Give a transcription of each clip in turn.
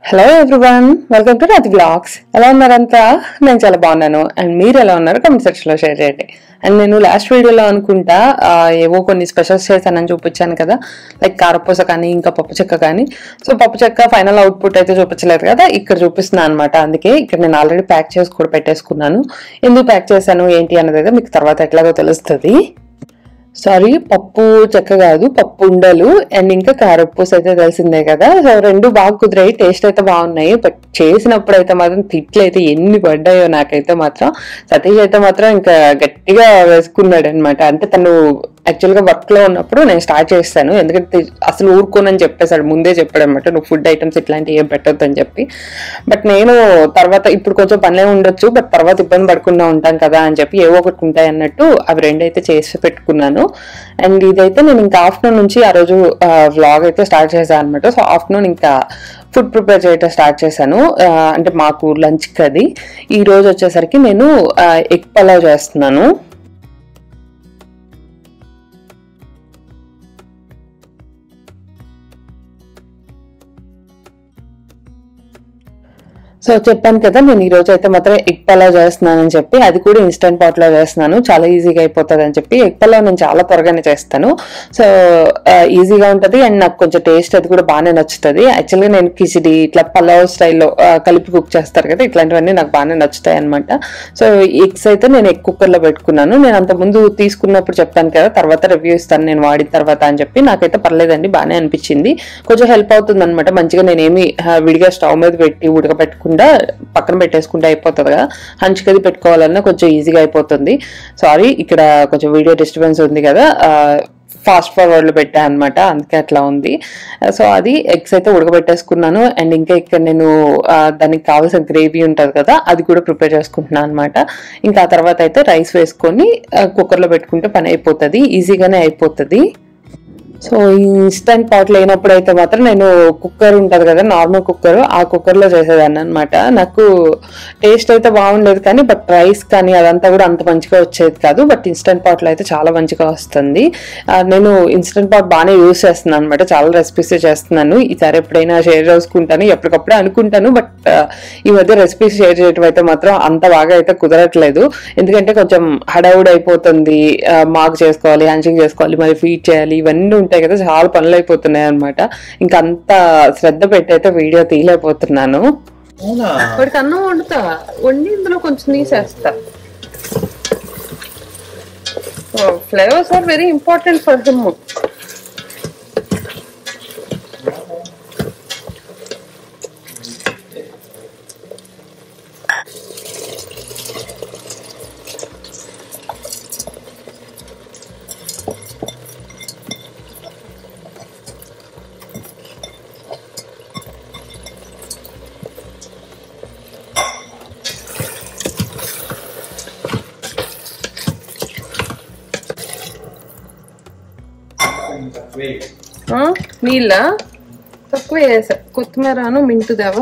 Hello everyone welcome to Rathi blogs ఎలా ఉన్నారంతా నేను చాలా బాగున్నాను అండ్ మీరు ఎలా ఉన్నారు కామెంట్ సెక్షన్ లో షేర్ చేయండి అండ్ నేను లాస్ట్ వీడియోలో అనుకుంటా ఆ, ఏవో కొన్ని స్పెషల్స్ చేశానని చూపించాను కదా లైక్ కారపూస కానీ ఇంకా పప్పు చెక్క కానీ సో పప్పు చెక్క ఫైనల్ అవుట్పుట్ అయితే చూపించలేదు కదా ఇక్కడ చూపిస్తున్నాను అనమాట అందుకే ఇక్కడ నేను ఆల్రెడీ ప్యాక్ చేసి కూడా పెట్టేసుకున్నాను ఎందుకు ప్యాక్ చేశాను ఏంటి అన్నది అయితే మీకు తర్వాత ఎట్లాగో తెలుస్తుంది సారీ పప్పు చెక్క కాదు పప్పు ఉండలు అండ్ ఇంకా కారపూస అయితే తెలిసిందే కదా సో రెండు బాగా కుదిరాయి టేస్ట్ అయితే బాగున్నాయి బట్ చేసినప్పుడు అయితే మాత్రం తిట్లు అయితే ఎన్ని పడ్డాయో నాకైతే మాత్రం సతీష్ అయితే మాత్రం ఇంకా గట్టిగా వేసుకున్నాడు అనమాట అంటే తను యాక్చువల్ గా వర్క్ లో ఉన్నప్పుడు నేను స్టార్ట్ చేస్తాను ఎందుకంటే అసలు ఊరుకోనని చెప్పేశాడు ముందే చెప్పాడు అనమాట నువ్వు ఫుడ్ ఐటమ్స్ ఇట్లాంటివి ఏం పెట్టొద్దు అని చెప్పి బట్ నేను తర్వాత ఇప్పుడు కొంచెం పనిలే ఉండొచ్చు బట్ తర్వాత ఇబ్బంది పడకుండా ఉంటాం కదా అని చెప్పి ఏవో ఒకటి ఉంటాయి అన్నట్టు అవి రెండు అయితే చేసి పెట్టుకున్నాను అండ్ ఇదైతే నేను ఇంకా ఆఫ్టర్నూన్ నుంచి ఆ రోజు వ్లాగ్ అయితే స్టార్ట్ చేశాను అనమాట సో ఆఫ్టర్నూన్ ఇంకా ఫుడ్ ప్రిపేర్ చేయడం స్టార్ట్ చేశాను ఆ, అంటే మాకు లంచ్కి అది ఈ రోజు వచ్చేసరికి నేను ఎగ్ పలావ్ చేస్తున్నాను సో చెప్పాను కదా నేను ఈ రోజు అయితే మాత్రం ఎగ్ పలావ్ చేస్తున్నానని చెప్పి అది కూడా ఇన్స్టెంట్ పాట్ లో చేస్తున్నాను చాలా ఈజీగా అయిపోతుంది అని చెప్పి ఎగ్ పలావ్ నేను చాలా త్వరగానే చేస్తాను సో ఈజీగా ఉంటది అండ్ నాకు కొంచెం టేస్ట్ అది కూడా బాగానే నచ్చుతుంది యాక్చువల్గా నేను కిచిడి ఇట్లా పలావ్ స్టైల్లో కలిపి కుక్ చేస్తారు కదా ఇట్లాంటివన్నీ నాకు బాగానే నచ్చుతాయి అనమాట సో ఎగ్స్ అయితే నేను ఎగ్ కుక్కర్ లో పెట్టుకున్నాను నేను అంత ముందు తీసుకున్నప్పుడు చెప్పాను కదా తర్వాత రివ్యూ ఇస్తాను నేను వాడిన తర్వాత అని చెప్పి నాకైతే పర్లేదండి బాగానే అనిపించింది కొంచెం హెల్ప్ అవుతుంది అనమాట మంచిగా నేనేమి ఆ, విడిగా స్టవ్ మీద పెట్టి ఉడకబెట్టకుండా పక్కన పెట్టేసుకుంటే అయిపోతుంది కదా హంచుకది పెట్టుకోవాలన్నా కొంచెం ఈజీగా అయిపోతుంది సారీ ఇక్కడ కొంచెం వీడియో డిస్టర్బెన్స్ ఉంది కదా ఫాస్ట్ ఫార్వర్డ్ లో పెట్టా అనమాట అందుకే అట్లా ఉంది సో అది ఎగ్స్ అయితే ఉడకబెట్టేసుకున్నాను అండ్ ఇంకా ఇక్కడ నేను ఆ, దానికి కావాల్సిన గ్రేవీ ఉంటుంది కదా అది కూడా ప్రిపేర్ చేసుకుంటున్నాను అనమాట ఇంకా ఆ తర్వాత అయితే రైస్ వేసుకొని కుక్కర్లో పెట్టుకుంటే పని అయిపోతుంది ఈజీగానే అయిపోతుంది సో ఇన్స్టంట్ పాట్ లేనప్పుడు అయితే మాత్రం నేను కుక్కర్ ఉంటది కదా నార్మల్ కుక్కర్ ఆ కుక్కర్ లో చేసేదాన్ని అనమాట నాకు టేస్ట్ అయితే బాగుండేది కానీ బట్ రైస్ కానీ అదంతా కూడా అంత మంచిగా వచ్చేది కాదు బట్ ఇన్స్టంట్ పాట్ లో అయితే చాలా మంచిగా వస్తుంది ఆ, నేను ఇన్స్టంట్ పాట్ బాగానే యూస్ చేస్తున్నాను అనమాట చాలా రెసిపీస్ చేస్తున్నాను ఈసారి ఎప్పుడైనా షేర్ చేసుకుంటాను ఎప్పటికప్పుడే అనుకుంటాను బట్ ఈ మధ్య రెసిపీస్ షేర్ చేయడం అయితే మాత్రం అంత బాగా అయితే కుదరట్లేదు ఎందుకంటే కొంచెం హడావుడి అయిపోతుంది ఆ, మాకు చేసుకోవాలి హంచింగ్ చేసుకోవాలి మరి ఫీడ్ చేయాలి ఇవన్నీ ఉంటాయి కదా చాలా పనులు అయిపోతున్నాయి అనమాట ఇంకా అంత శ్రద్ధ పెట్టి అయితే వీడియో తీయలేకపోతున్నాను అవునా వాడికి అన్నం వండుతా వండి ఇందులో కొంచెం తీసేస్తా flavours are very important for him నీళ్ళ తక్కువ వేసా కొత్తిమీరను మింటు దేవా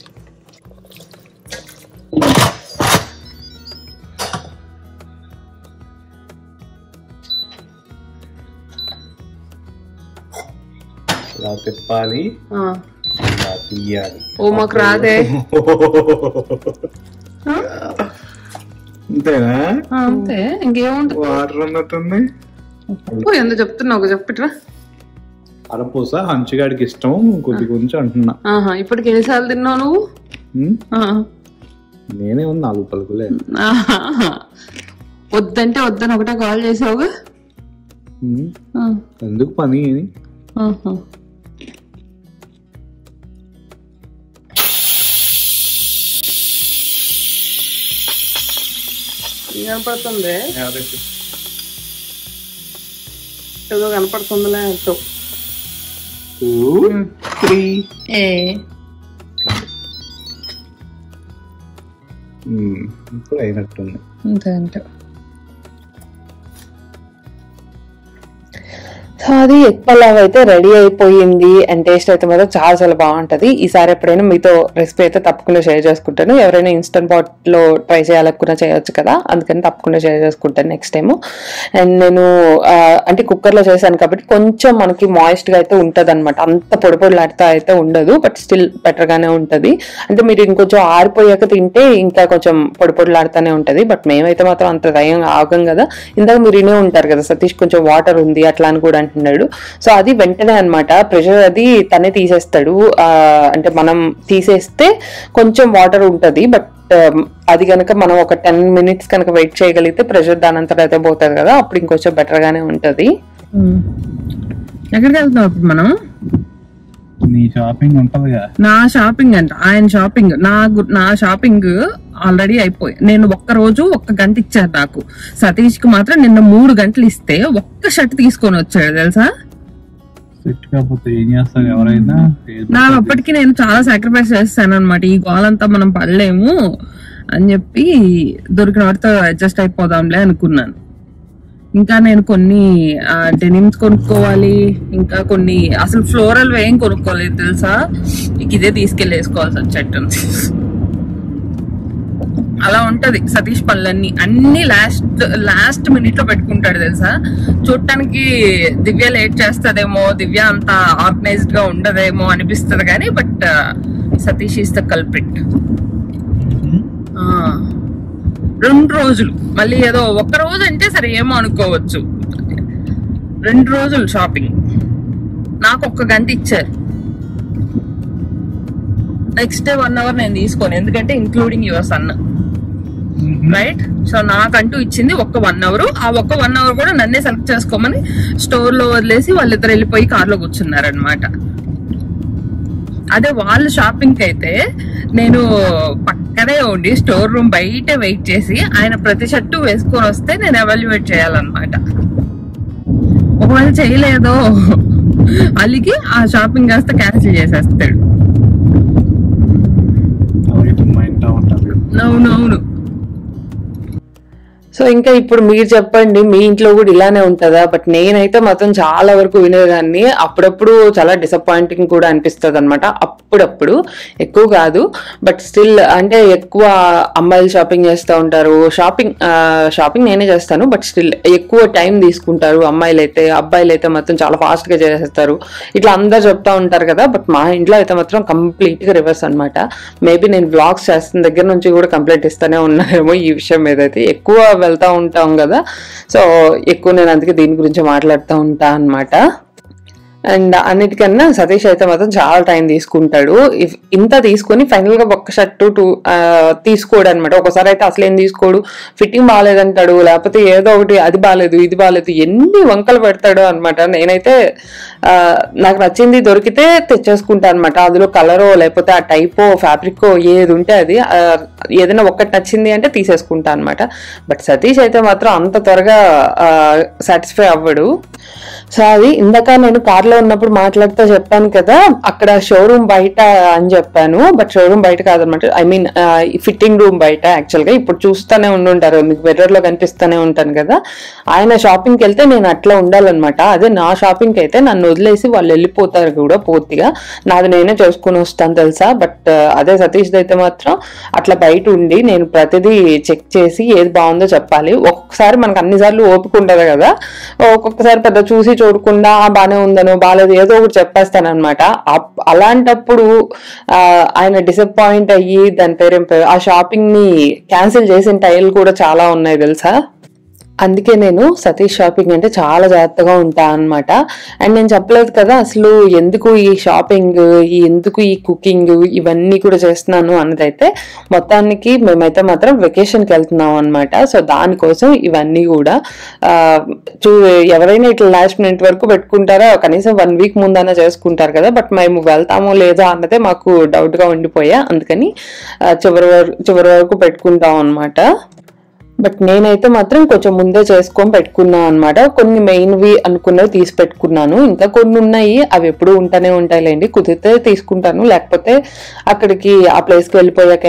ఇలా తిప్పాలి ఇలా తీయాలి ఓ మాకు రాదే అంతేనా ఆ, అంతే ఇంకేముంటుంది వాటర్ అన్నట్టుంది ఓ ఎంత చెప్తున్నావు చెప్పిట్రా అరపూస హంచుగాడికి ఇష్టం కొద్ది కొంచెం అంటున్నా ఆహా ఇప్పటికి ఎన్నిసార్లు తిన్నావు నువ్వు ఉమ్, ఆ. నేనే ఉంది నాలుగు పలుకులే ఆహా. వద్దంటే వద్దని ఒకటే కాల్ చేసావుగా ఉమ్, ఆ, ఎందుకు పని అని ఆహా. కనపడుతుంది ఏదో కనపడుతుందిలే అంటూ టూ త్రీ ఏ ఉమ్, ఇప్పుడు అయినట్టుంది అంతే అంతే సో అది ఎగ్ పలావ్ అయితే రెడీ అయిపోయింది అండ్ టేస్ట్ అయితే మాత్రం చాలా చాలా బాగుంటది ఈసారి ఎప్పుడైనా మీతో రెసిపీ అయితే తప్పకుండా షేర్ చేసుకుంటాను ఎవరైనా ఇన్స్టెంట్ పాట్ లో ట్రై చేయాలనుకున్నా చేయొచ్చు కదా అందుకని తప్పకుండా షేర్ చేసుకుంటాను నెక్స్ట్ టైం అండ్ నేను ఆ, అంటే కుక్కర్ లో చేశాను కాబట్టి కొంచెం మనకి మాయిస్ట్ గా అయితే ఉంటది అనమాట అంత పొడి పొడిలాడుతా అయితే ఉండదు బట్ స్టిల్ బెటర్ గానే ఉంటది అంటే మీరు ఇంకొంచెం ఆరిపోయాక తింటే ఇంకా కొంచెం పొడి పొడిలాడుతూనే ఉంటది బట్ మేమైతే మాత్రం అంత దయం ఆగం కదా ఇందాక మీరు వినే ఉంటారు కదా సతీష్ కొంచెం వాటర్ ఉంది అట్లా అని కూడా అంటున్నాడు సో అది వెంటనే అన్నమాట ప్రెషర్ అది తనే తీసేస్తాడు ఆ, అంటే మనం తీసేస్తే కొంచెం వాటర్ ఉంటది బట్ అది కనుక మనం ఒక టెన్ మినిట్స్ కనుక వెయిట్ చేయగలిగితే ప్రెషర్ దాని అంతటా అయితే పోతుంది కదా అప్పుడు ఇంకొంచెం బెటర్ గానే ఉంటది ఎక్కడికి వెళ్తున్నాం ఇప్పుడు మనం నీ షాపింగ్ ఉంటదిగా నా షాపింగ్ అంట ఆయన షాపింగ్ నా గు- నా షాపింగ్ ఆల్రెడీ అయిపోయి నేను ఒక్క రోజు ఒక్క గంట ఇచ్చారు నాకు సతీష్ కి మాత్రం నిన్న మూడు గంటలు ఇస్తే ఒక్క షర్ట్ తీసుకొని వచ్చాడు తెలుసా సెట్ కాకపోతే ఏం చేస్తారు ఎవరైనా నా అప్పటికి నేను చాలా సాక్రిఫైస్ చేస్తాను అనమాట ఈ గోల్ అంతా మనం పడలేము అని చెప్పి దొరికిన వాటితో అడ్జస్ట్ అయిపోదాంలే అనుకున్నాను ఇంకా నేను కొన్ని డెనిమ్స్ కొనుక్కోవాలి ఇంకా కొన్ని అసలు ఫ్లోరల్ ఏం కొనుక్కోలేదు తెలుసా ఇక ఇదే తీసుకెళ్ళి వేసుకోవాల్సి వచ్చేట్టు అలా ఉంటది సతీష్ పనులన్నీ అన్ని లాస్ట్ లాస్ట్ మినిట్ లో పెట్టుకుంటాడు తెలుసా చూడటానికి దివ్య లేట్ చేస్తదేమో దివ్య అంత ఆర్గనైజ్డ్ గా ఉండదేమో అనిపిస్తుంది కానీ but Satish is the culprit రెండు రోజులు మళ్ళీ ఏదో ఒక్క రోజు అంటే సరే ఏమో అనుకోవచ్చు రెండు రోజులు షాపింగ్ నాకు ఒక్క గంట ఇచ్చారు నెక్స్ట్ డే వన్ అవర్ నేను తీసుకోను ఎందుకంటే including your son right so నాకంటూ ఇచ్చింది ఒక్క వన్ అవర్ ఆ ఒక్క వన్ అవర్ కూడా నన్నే సెలెక్ట్ చేసుకోమని స్టోర్ లో వదిలేసి వాళ్ళిద్దరు వెళ్ళిపోయి కార్లో కూర్చున్నారనమాట అదే వాళ్ళ షాపింగ్ కి అయితే నేను పక్కనే ఉండి స్టోర్ రూమ్ బయట వెయిట్ చేసి ఆయన ప్రతి షర్టు వేసుకొని వస్తే నేను ఎవాల్యుయేట్ చేయాలన్నమాట ఒకవేళ చేయలేదో అలిగి ఆ షాపింగ్ కాస్త క్యాన్సిల్ చేసేస్తాడు మా ఇంట్లో ఉంటారు అవునవును సో ఇంకా ఇప్పుడు మీరు చెప్పండి మీ ఇంట్లో కూడా ఇలానే ఉంటుందా బట్ నేనైతే మాత్రం చాలా వరకు వినేదాన్ని అప్పుడప్పుడు చాలా డిసప్పాయింటింగ్ కూడా అనిపిస్తుంది అనమాట అప్పుడప్పుడు ఎక్కువ కాదు బట్ స్టిల్ అంటే ఎక్కువ అమ్మాయిలు షాపింగ్ చేస్తూ ఉంటారు షాపింగ్ షాపింగ్ నేనే చేస్తాను బట్ స్టిల్ ఎక్కువ టైం తీసుకుంటారు అమ్మాయిలు అయితే అబ్బాయిలు అయితే మాత్రం చాలా ఫాస్ట్ గా చేసేస్తారు ఇట్లా అందరు చెప్తా ఉంటారు కదా బట్ మా ఇంట్లో అయితే మాత్రం కంప్లీట్ గా రివర్స్ అనమాట మేబీ నేను బ్లాగ్స్ చేస్తున్న దగ్గర నుంచి కూడా కంప్లైంట్ ఇస్తానే ఉన్నానేమో ఈ విషయం మీద అయితే ఎక్కువ వెళ్తా ఉంటాం కదా సో ఎక్కువ నేను అందుకే దీని గురించి మాట్లాడుతూ ఉంటా అన్నమాట అండ్ అన్నిటికన్నా సతీష్ అయితే మాత్రం చాలా టైం తీసుకుంటాడు ఇఫ్ ఇంత తీసుకొని ఫైనల్ గా ఒక్క షర్టు టూ తీసుకోడు అనమాట ఒకసారి అయితే అసలు ఏం తీసుకోడు ఫిట్టింగ్ బాగాలేదంటాడు లేకపోతే ఏదో ఒకటి అది బాగాలేదు ఇది బాగాలేదు ఎన్ని వంకలు పెడతాడు అనమాట నేనైతే ఆ, నాకు నచ్చింది దొరికితే తెచ్చేసుకుంటా అనమాట అందులో కలరో లేకపోతే ఆ టైపో ఫ్యాబ్రికో ఏది ఉంటే అది ఆ, ఏదైనా ఒక్కటి నచ్చింది అంటే తీసేసుకుంటా అనమాట బట్ సతీష్ అయితే మాత్రం అంత త్వరగా సాటిస్ఫై అవ్వడు సో అది ఇందాక నేను కార్లో ఉన్నప్పుడు మాట్లాడుతూ చెప్పాను కదా అక్కడ షోరూమ్ బయట అని చెప్పాను బట్ షోరూమ్ బయట కాదనమాట ఐ మీన్ ఫిట్టింగ్ రూమ్ బయట యాక్చువల్ గా ఇప్పుడు చూస్తూనే ఉండుంటారు మీకు మిర్రర్ లో కనిపిస్తూనే ఉంటాను కదా ఆయన షాపింగ్ కి వెళ్తే నేను అట్లా ఉండాలన్నమాట అదే నా షాపింగ్ కి అయితే నన్ను వదిలేసి వాళ్ళు వెళ్ళిపోతారు కూడా పూర్తిగా నాది నేనే చేసుకుని వస్తాను తెలుసా బట్ అదే సతీష్ అయితే మాత్రం అట్లా బయట ఉండి నేను ప్రతిదీ చెక్ చేసి ఏది బాగుందో చెప్పాలి ఒక్కొక్కసారి మనకు అన్నిసార్లు ఓపిక ఉండదు కదా ఒక్కొక్కసారి పెద్ద చూసి చూడకుండా "ఆ, బానే ఉందనో బాగాలేదు ఏదో ఒకటి చెప్పేస్తాను అనమాట అలాంటప్పుడు ఆ, ఆయన డిసప్పాయింట్ అయ్యి దాని పేరేం పేరు ఆ షాపింగ్ ని క్యాన్సిల్ చేసిన టైల్ కూడా చాలా ఉన్నాయి తెలుసా అందుకే నేను సతీష్ షాపింగ్ అంటే చాలా జాగ్రత్తగా ఉంటా అన్నమాట అండ్ నేను చెప్పలేదు కదా అసలు ఎందుకు ఈ షాపింగ్ ఈ ఎందుకు ఈ కుకింగ్ ఇవన్నీ కూడా చేస్తున్నాను అన్నదైతే మొత్తానికి మేమైతే మాత్రం వెకేషన్కి వెళ్తున్నాం అనమాట సో దానికోసం ఇవన్నీ కూడా ఆ, చూ ఎవరైనా ఇట్లా లాస్ట్ మినిట్ వరకు పెట్టుకుంటారా కనీసం వన్ వీక్ ముందైనా చేసుకుంటారు కదా బట్ మేము వెళ్తామో లేదా అన్నదే మాకు డౌట్ గా ఉండిపోయా అందుకని ఆ, చివరి వరకు చివరి వరకు పెట్టుకుంటాం అనమాట బట్ నేనైతే మాత్రం కొంచెం ముందే చేసుకొని పెట్టుకున్నాను అనమాట కొన్ని మెయిన్వి అనుకున్నవి తీసి పెట్టుకున్నాను ఇంకా కొన్ని ఉన్నాయి అవి ఎప్పుడు ఉంటానే ఉంటాయిలేండి కుదిరితే తీసుకుంటాను లేకపోతే అక్కడికి ఆ ప్లేస్కి వెళ్ళిపోయాకైనా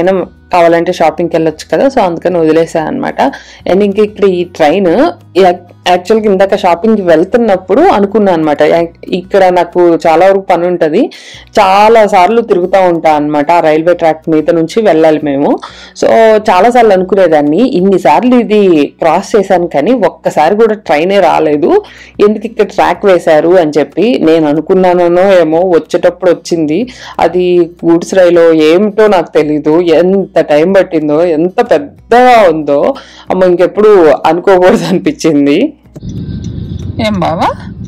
కావాలంటే షాపింగ్కి వెళ్ళొచ్చు కదా సో అందుకని వదిలేసాను అనమాట అండ్ ఇంక ఇక్కడ ఈ ట్రైన్ యాక్చువల్గా ఇందాక షాపింగ్కి వెళ్తున్నప్పుడు అనుకున్నాను అనమాట ఇక్కడ నాకు చాలా వరకు పని ఉంటుంది చాలా సార్లు తిరుగుతూ ఉంటా అనమాట ఆ రైల్వే ట్రాక్ మీద నుంచి వెళ్ళాలి మేము సో చాలా సార్లు అనుకునేదాన్ని ఇన్నిసార్లు ఇది క్రాస్ చేశాను కానీ ఒక్కసారి కూడా ట్రైనే రాలేదు ఎందుకు ఇక్కడ ట్రాక్ వేశారు అని చెప్పి నేను అనుకున్నానో ఏమో వచ్చేటప్పుడు వచ్చింది అది గూడ్స్ రైలో ఏమిటో నాకు తెలీదు ఎంత టైం పట్టిందో ఎంత పెద్దగా ఉందో అమ్మ ఇంకెప్పుడు అనుకోకూడదు అనిపించింది ఏం బావా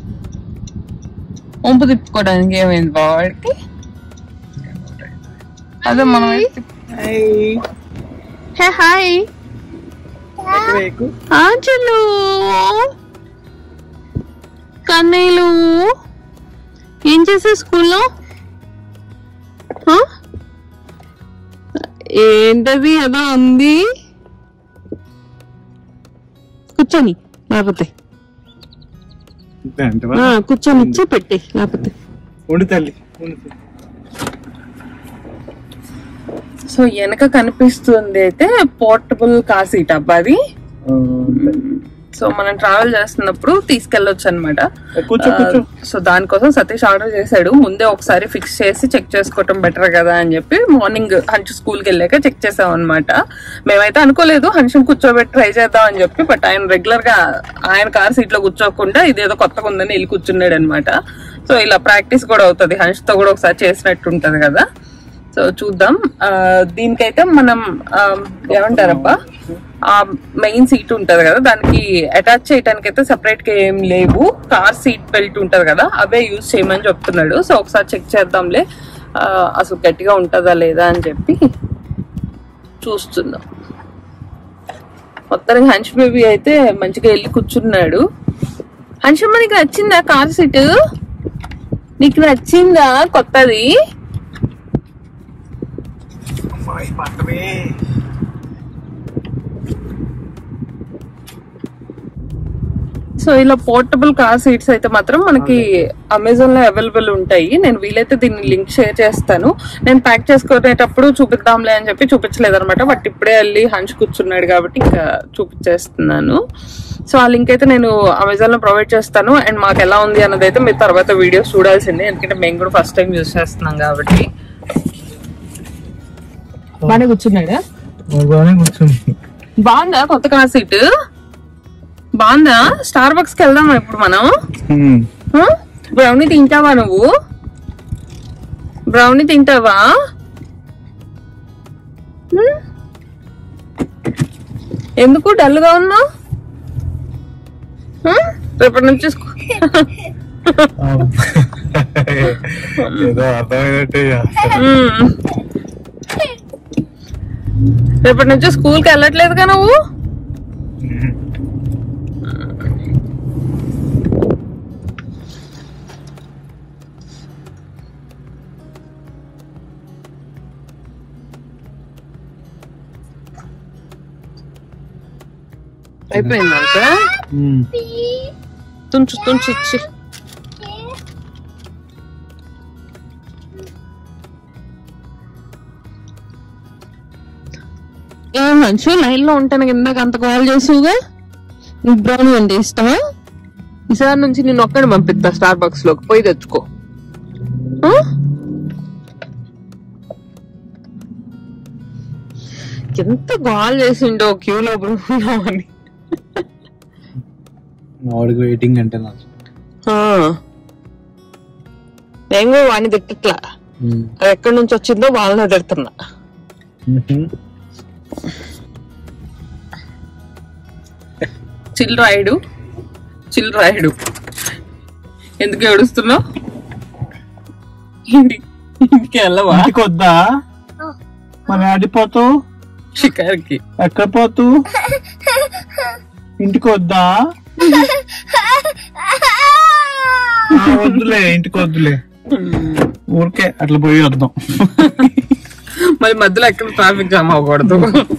వంపు తిప్పుకోవడానికి ఏమైంది బావా వాడికి అదే మనం హే హాయ్ ఆంచలు కన్నీలు ఏం చేసే స్కూల్లో ఏంటది ఏదో ఉంది కూర్చొని లేకపోతే ఆ, కూర్చొని ఇచ్చి పెట్టి లేకపోతే ఉండి తల్లి ఉండు తల్లి. సో వెనక కనిపిస్తుంది అయితే పోర్టబుల్ కార్ సీట్ అబ్బా అది ఆ, సో మనం ట్రావెల్ చేస్తున్నప్పుడు తీసుకెళ్ళొచ్చు అనమాట కూర్చో కూర్చో సో దానికోసం సతీష్ ఆర్డర్ చేశాడు ముందే ఒకసారి ఫిక్స్ చేసి చెక్ చేసుకోవటం బెటర్ కదా అని చెప్పి మార్నింగ్ హంచ్ స్కూల్కి వెళ్ళాక చెక్ చేసాం అనమాట మేమైతే అనుకోలేదు హంచం కూర్చోబెట్టి ట్రై చేద్దాం అని చెప్పి బట్ ఆయన రెగ్యులర్ గా ఆయన కార్ సీట్ లో కూర్చోకుండా ఇదేదో కొత్తగా ఉందని వెళ్ళి కూర్చున్నాడు అనమాట సో ఇలా ప్రాక్టీస్ కూడా అవుతుంది హంచ్ తో కూడా ఒకసారి చేసినట్టు ఉంటది కదా సో చూద్దాం ఆ, దీనికైతే మనం ఆ, ఏమంటారబ్బా ఆ మెయిన్ సీట్ ఉంటది కదా దానికి అటాచ్ చేయడానికి అయితే సెపరేట్ గా ఏం లేవు కార్ సీట్ బెల్ట్ ఉంటది కదా అవే యూజ్ చేయమని చెప్తున్నాడు సో ఒకసారి చెక్ చేద్దాంలే ఆ, అసలు గట్టిగా ఉంటుందా లేదా అని చెప్పి చూస్తున్నాం మొత్తానికి హంచ్ బేబీ అయితే మంచిగా వెళ్ళి కూర్చున్నాడు హంచమ్మ నీకు నచ్చిందా కార్ సీట్ నీకు నచ్చిందా కొత్తది సో ఇలా పోర్టబుల్ కార్ సీట్స్ అయితే మాత్రం మనకి అమెజాన్ లో అవైలబుల్ ఉంటాయి నేను వీలైతే దీన్ని లింక్ షేర్ చేస్తాను నేను ప్యాక్ చేసుకునేటప్పుడు చూపిద్దాంలే అని చెప్పి చూపించలేదు అనమాట బట్ ఇప్పుడే వెళ్ళి హంచ్ కూర్చున్నాడు కాబట్టి ఇంకా చూపించేస్తున్నాను సో ఆ లింక్ అయితే నేను అమెజాన్ లో ప్రొవైడ్ చేస్తాను అండ్ మాకు ఎలా ఉంది అన్నది అయితే మీరు తర్వాత వీడియోస్ చూడాల్సిందే ఎందుకంటే మేము కూడా ఫస్ట్ టైం యూస్ చేస్తున్నాం కాబట్టి బాగానే కూర్చున్నాడా బాగానే కూర్చుంది బాగుందా కొత్త కార్ సీట్ బాగుందా స్టార్ బక్స్ కి వెళ్దామా ఇప్పుడు మనం ఉమ్. హ? బ్రౌనీ తింటావా నువ్వు బ్రౌనీ తింటావా హ్మ్? ఎందుకు డల్ గా ఉన్నావు హ? రేపటి నుంచి స్కూ- ఏదో అర్థమైనట్టే హ్మ్. రేపటి నుంచి స్కూల్ కి వెళ్ళట్లేదుగా నువ్వు అయిపోయిందంట ఉమ్. తుంచు తుంచు ఇచ్చి ఏం మంచి లైన్ లో ఉంటాను ఇందాక అంత కాల్ చేసావుగా నీకు బ్రౌన్ అంటే ఇష్టమా ఈసారి నుంచి నేను ఒక్కడిని పంపిస్తా స్టార్ బాక్స్ లోకి పోయి తెచ్చుకో ఆ? ఎంత కాల్ చేసిండో క్యూలో బ్రౌన్ అని వాడికి వెయిటింగ్ అంటే నాకు ఆ. నేను కూడా వాడిని తిట్టట్లా ఉమ్. అది ఎక్కడి నుంచి వచ్చిందో వాళ్ళని తిడుతున్నా ఉహుం. చిల్ రాయుడు చిల్ రాయుడు ఎందుకు ఏడుస్తున్నావు ఇంటి ఇంటికి వెళ్ళవా ఇంటికి వద్దా మరి ఆడిపోతావు షికార్కి ఎక్కడ పోతూ ఇంటికి వద్దా ఆ, వద్దులే ఇంటికి వద్దులే ఊరికే అట్లా పోయి వద్దాం మరి మధ్యలో ఎక్కడ ట్రాఫిక్ జామ్ అవ్వకూడదు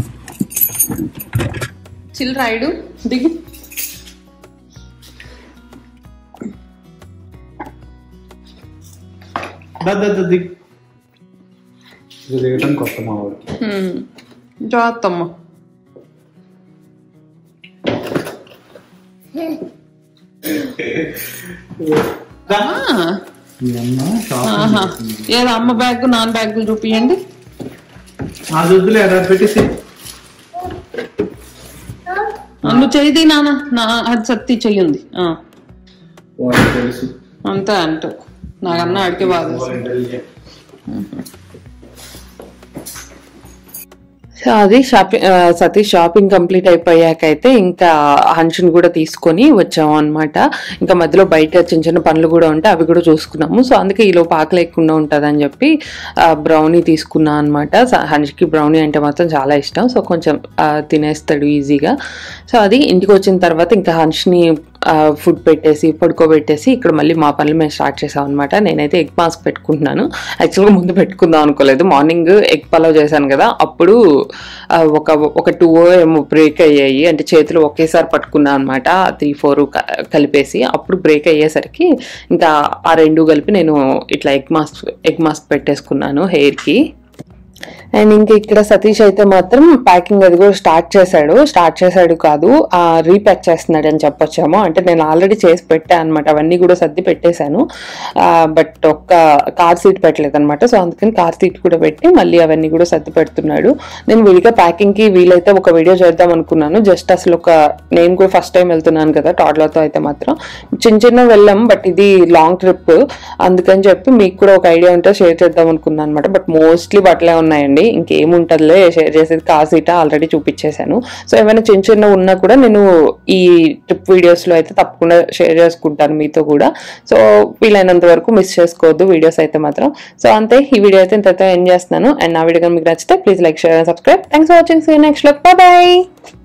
చిల్ రాయుడు దిగు దా, దా, దా, దిగు. ఇది దిగటం కొత్త మా వాడికి హ్మ్. జాగ్రత్త అమ్మ ఆహా. ఏదో అమ్మ బ్యాగ్ నాన్న బ్యాగ్ చూపియండి అది వద్దులే అక్కడ పెట్టేసి ఆ, నువ్వు చెయ్యి నాన్న నా అది సత్తి చెయ్యింది ఆ, వాళ్ళకి తెలుసు అంతే అంట నాకన్నా అడిగే బాధ వాళ్ళ intelligent. సో అది షాపింగ్ సతీష్ షాపింగ్ కంప్లీట్ అయిపోయాక అయితే ఇంకా హన్షన్ కూడా తీసుకొని వచ్చాము అనమాట ఇంకా మధ్యలో బయట చిన్న చిన్న పనులు కూడా ఉంటే అవి కూడా చూసుకున్నాము సో అందుకే ఈలో పాక లేకుండా ఉంటుంది అని చెప్పి బ్రౌనీ తీసుకున్నా అనమాట హన్ష్కి బ్రౌనీ అంటే మాత్రం చాలా ఇష్టం సో కొంచెం ఆ, తినేస్తాడు ఈజీగా సో అది ఇంటికి వచ్చిన తర్వాత ఇంకా హన్ష్ని ఫుడ్ పెట్టేసి పడుకోబెట్టేసి ఇక్కడ మళ్ళీ మా పనులు మేము స్టార్ట్ చేసాం అనమాట నేనైతే ఎగ్ మాస్క్ పెట్టుకుంటున్నాను యాక్చువల్గా ముందు పెట్టుకుందాం అనుకోలేదు మార్నింగ్ ఎగ్ పలావ్ చేశాను కదా అప్పుడు ఆ, ఒక ఒక టూ ఏమో బ్రేక్ అయ్యాయి అంటే చేతులు ఒకేసారి పట్టుకున్నాను అనమాట త్రీ ఫోర్ కలిపేసి అప్పుడు బ్రేక్ అయ్యేసరికి ఇంకా ఆ రెండు కలిపి నేను ఇట్లా ఎగ్ మాస్క్ ఎగ్ మాస్క్ పెట్టేసుకున్నాను హెయిర్కి అండ్ ఇంకా ఇక్కడ సతీష్ అయితే మాత్రం ప్యాకింగ్ అది కూడా స్టార్ట్ చేశాడు స్టార్ట్ చేశాడు కాదు ఆ రీప్యాక్ చేస్తున్నాడు అని చెప్పొచ్చాము అంటే నేను ఆల్రెడీ చేసి పెట్టాను అనమాట అవన్నీ కూడా సర్ది పెట్టేశాను బట్ ఒక్క కార్ సీట్ పెట్టలేదు అనమాట సో అందుకని కార్ సీట్ కూడా పెట్టి మళ్ళీ అవన్నీ కూడా సర్ది పెడుతున్నాడు నేను విడిగా ప్యాకింగ్ కి వీలైతే ఒక వీడియో చేద్దాం అనుకున్నాను జస్ట్ అసలు ఒక నేను కూడా ఫస్ట్ టైం వెళ్తున్నాను కదా టాడ్లతో అయితే మాత్రం చిన్న చిన్న వెళ్ళాం బట్ ఇది లాంగ్ ట్రిప్ అందుకని చెప్పి మీకు కూడా ఒక ఐడియా ఉంటే షేర్ చేద్దాం అనుకున్నాను అనమాట బట్ మోస్ట్లీ బట్టలే ఉన్నాయండి ఇంకేముంటదిలే షేర్ చేసేది కాసీట ఆల్రెడీ చూపించేశాను సో ఏమైనా చిన్న చిన్న ఉన్నా కూడా నేను ఈ ట్రిప్ వీడియోస్ లో అయితే తప్పకుండా షేర్ చేసుకుంటాను మీతో కూడా సో వీలైనంత వరకు మిస్ చేసుకోవద్దు వీడియోస్ అయితే మాత్రం సో అంతే ఈ వీడియో అయితే ఇంతతో ఎండ్ చేస్తున్నాను అండ్ నా వీడియో కనుక మీకు నచ్చితే please like share and subscribe thanks for watching see next bye